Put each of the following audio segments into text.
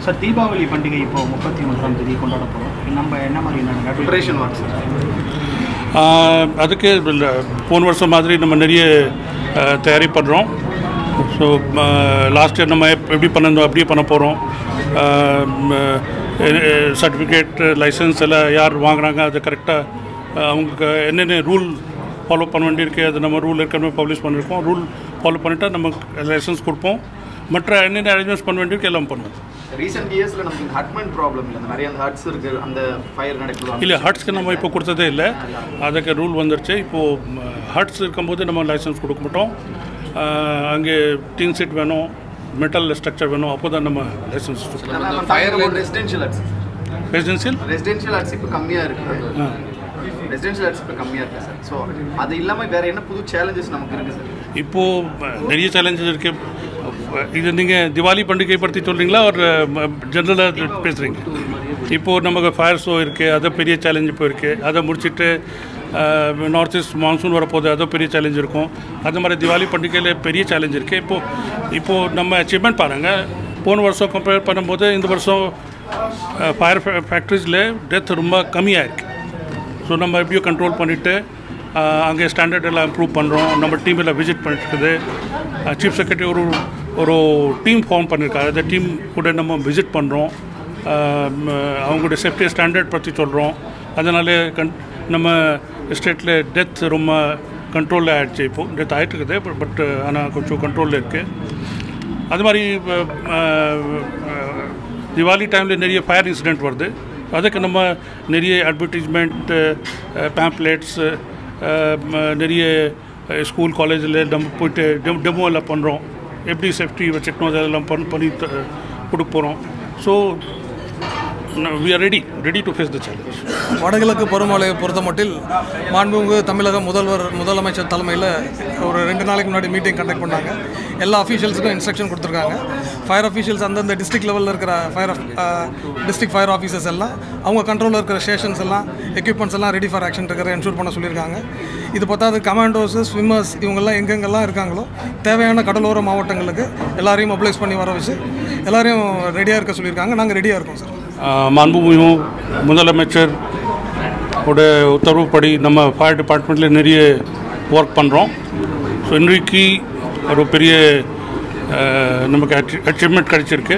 sir Deepavali பண்டிகை இப்போ முப்பத்தி ஒன்றாம் தேதி கொண்டாட போகிறோம் நம்ம என்ன மாதிரியான ப்ரிப்பரேஷன் ஒர்க் சார் ஆஹ் அதுக்கு இல்ல, போன வருஷம் மாதிரி நம்ம நிறைய ஆஹ், தயாரி பண்ணுறோம் ஸோ லாஸ்ட் இயர் நம்ம எப்- எப்படி பண்ணிருந்தோம் அப்படியே பண்ண போகிறோம் சர்டிஃபிகேட் லைசன்ஸ் எல்லாம் யார் வாங்குறாங்க அது கரெக்டாக அவங்களுக்கு என்னென்ன ரூல் ஃபாலோ பண்ண வேண்டியிருக்கு அது நம்ம ரூல் ஏற்கனவே பப்ளிஷ் பண்ணியிருக்கோம் ரூல் ஃபாலோ பண்ணிட்டா நம்ம லைசன்ஸ் கொடுப்போம் மற்ற என்னென்ன அரேஞ்ச்மெண்ட்ஸ் பண்ண வேண்டியிருக்கு எல்லாம் பண்ணுவோம் ரீசெண்ட் இயர்ஸ்ல நமக்கு ஹட்மெண்ட் ப்ராப்ளம் இல்லை அந்த நிறைய அந்த ஹட்ஸ் இருக்கு அந்த ஃபயர் நடக்குது இல்லை ஹட்ஸ்க்கு நம்ம இப்போ கொடுத்ததே இல்லை அதுக்கு ரூல் வந்துருச்சு இப்போது ஹட்ஸ் இருக்கும்போது நம்ம லைசன்ஸ் கொடுக்க மாட்டோம் ஆஹ் அங்கே டீன் சீட் வேணும் மெட்டல் ஸ்ட்ரக்சர் வேணும் அப்போ தான் நம்ம license fire residential huts residential residential huts இப்போ கம்மியா இருக்கு ரெசிடென்ஷியல் ஹட்ஸ் இப்போ கம்மியா இருக்கு சார் ஸோ அது இல்லாம வேற என்ன புது சேலஞ்சஸ் நமக்கு இருக்கு சார் இப்போது நிறைய சேலஞ்சஸ் இருக்குது இது நீங்கள் திவாலி பண்டிகை பற்றி சொல்கிறீங்களா ஒரு ஜென்ரலாக பேசுகிறீங்க இப்போது நமக்கு ஃபயர் ஷோ இருக்குது அது பெரிய சேலஞ்ச் இப்போ இருக்குது அதை முடிச்சுட்டு நார்த் ஈஸ்ட் மான்சூன் வரப்போகுது அது பெரிய சேலஞ்ச் இருக்கும் அது மாதிரி திவாலி பண்டிகையில் பெரிய சேலஞ்ச் இருக்குது இப்போது இப்போது நம்ம அச்சீவ்மெண்ட் பாருங்கள் போன வருஷம் கம்பேர் பண்ணும்போது இந்த வருஷம் ஃபயர் ஃபேக்ட்ரிஸில் டெத் ரொம்ப கம்மியாக இருக்குது ஸோ நம்ம எப்படியோ கண்ட்ரோல் பண்ணிவிட்டு அங்கே ஸ்டாண்டர்ட் எல்லாம் இம்ப்ரூவ் பண்ணுறோம் நம்ம டீம் எல்லாம் விசிட் பண்ணிட்டுருக்குது சீஃப் செக்ரட்டரி ஒரு ஒரு டீம் ஃபார்ம் பண்ணியிருக்காரு அந்த டீம் கூட நம்ம விசிட் பண்ணுறோம் அவங்களுடைய சேஃப்டி ஸ்டாண்டர்ட் பற்றி சொல்கிறோம் அதனால கண் நம்ம ஸ்டேட்டில் டெத் ரொம்ப கண்ட்ரோலில் ஆகிடுச்சு இப்போது டெத் ஆகிட்டு இருக்குது பட் ஆனால் கொஞ்சம் கண்ட்ரோலில் இருக்குது அது மாதிரி திவாலி டைமில் நிறைய ஃபயர் இன்சிடெண்ட் வருது அதுக்கு நம்ம நிறைய அட்வர்டைஸ்மெண்ட் பேம்ப்ளேட்ஸ் நிறைய ஸ்கூல் காலேஜில் நம்ம போயிட்டு டெம் டெமோ எல்லாம் பண்ணுறோம் எப்படி சேஃப்டி வச்சுக்கணும் அதெல்லாம் பண்ணி பண்ணி த- கொடுக்க போகிறோம் so we are ready ready to face the challenge வடகிழக்கு பருவமழையை பொறுத்த மட்டில் மாண்புமிகு தமிழக முதல்வர் முதலமைச்சர் தலைமையில் ஒரு ரெண்டு நாளைக்கு முன்னாடி மீட்டிங் கண்டக்ட் பண்ணாங்க எல்லா அஃபீஷியல்ஸுக்கும் இன்ஸ்ட்ரக்ஷன் கொடுத்துருக்காங்க ஃபயர் அஃபீஷியல்ஸ் அந்தந்த டிஸ்ட்ரிக்ட் லெவலில் இருக்கிற ஃபயர் டிஸ்ட்ரிக்ட் ஃபயர் ஆஃபீஸர்ஸ் எல்லாம் அவங்க கண்ட்ரோலில் இருக்கிற ஸ்டேஷன்ஸ் எல்லாம் எக்யூப்மெண்ட்ஸ் எல்லாம் ரெடி ஃபார் ஆக்ஷன் இருக்கிற என்ஷூர் பண்ண சொல்லியிருக்காங்க இது பத்தாது கமாண்டோஸு ஸ்விம்மர்ஸ் இவங்கெல்லாம் எங்கெங்கெல்லாம் இருக்காங்களோ தேவையான கடலோர மாவட்டங்களுக்கு எல்லாரையும் மொபிலைஸ் பண்ணி வர வச்சு எல்லாரையும் ரெடியாக இருக்க சொல்லியிருக்காங்க நாங்கள் ரெடியாக இருக்கோம் சார் மாண்புமிகு முதலமைச்சர் உடைய உத்தரவுப்படி நம்ம ஃபயர் டிபார்ட்மெண்ட்டில் நிறைய ஒர்க் பண்ணுறோம் ஸோ இன்றைக்கு ஒரு பெரிய அஹ், நமக்கு அச்சீவ்மெண்ட் கிடைச்சிருக்கு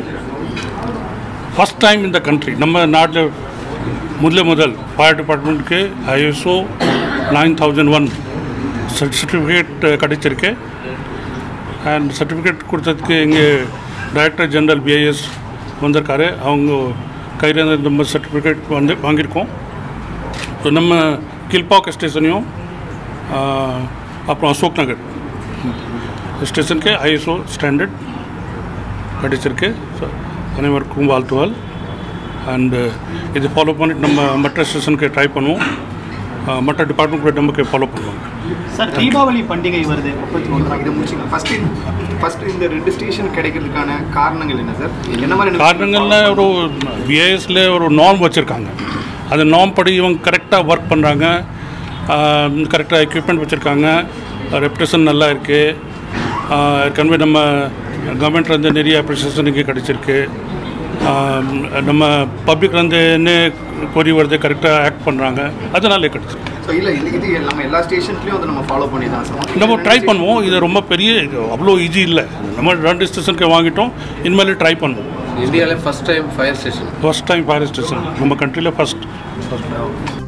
ஃபஸ்ட் டைம் இந்த கண்ட்ரி நம்ம நாட்டில் முதல்ல முதல் ஃபயர் டிபார்ட்மெண்ட்டுக்கு ISO nine thousand one certificate கிடைச்சிருக்கு அண்ட் சர்டிஃபிகேட் கொடுத்ததுக்கு இங்கே டைரக்டர் ஜெனரல் பிஐஎஸ் வந்திருக்காரு அவங்க கையில் நம்ம சர்டிஃபிகேட் வந்து வாங்கியிருக்கோம் ஸோ நம்ம கில்பாக் ஸ்டேஷனையும் ஆஹ், அப்புறம் அசோக் நகர் ஸ்டேஷனுக்கு ஐஎஸ்ஓ ஸ்டாண்டர்ட் கிடைச்சிருக்கு ஸோ அனைவருக்கும் வாழ்த்துவாள் அண்டு இது ஃபாலோ பண்ணிட்டு நம்ம மற்ற ஸ்டேஷனுக்கு ட்ரை பண்ணுவோம் ஆஹ், மற்ற டிபார்ட்மெண்ட் கூட நமக்கு ஃபாலோ பண்ணுவாங்க சார் தீபாவளி பண்டிகை வருது முப்பத்தி ஒன்றாம் இதை முடிச்சுங்க ஃபர்ஸ்ட் ஃபர்ஸ்ட் இந்த ரெண்டு ஸ்டேஷன் கிடைக்கிறதுக்கான காரணங்கள் என்ன சார் என்ன மாதிரி காரணங்கள்ல ஒரு பிஏஎஸ்ல ஒரு நார்ம் வச்சுருக்காங்க அந்த நார்ம் படி இவங்க கரெக்டாக ஒர்க் பண்ணுறாங்க கரெக்டாக எக்யூப்மெண்ட் வச்சுருக்காங்க ரெப்ரேஷன் நல்லா இருக்குது ஏற்கனவே நம்ம கவர்மெண்ட்லேருந்து நிறைய அப்ரிசியேஷன் இங்கே கிடச்சிருக்கு நம்ம பப்ளிக்லேருந்து என்ன கொரி வருது கரெக்டாக ஆக்ட் பண்ணுறாங்க அதனாலே கிடச்சிருக்கு ஸோ இல்லை இது இது நம்ம எல்லா ஸ்டேஷன்ஸ்லையும் அதை நம்ம ஃபாலோ பண்ணி தான் சார் நம்ம ட்ரை பண்ணுவோம் இது ரொம்ப பெரிய இது அவ்வளோ ஈஸி இல்லை நம்ம ரெண்டு ஸ்டேஷனுக்கு வாங்கிட்டோம் இனிமேல் ட்ரை பண்ணுவோம் இந்தியாவிலே first time fire station first time fire station நம்ம கண்ட்ரியில் ஃபர்ஸ்ட்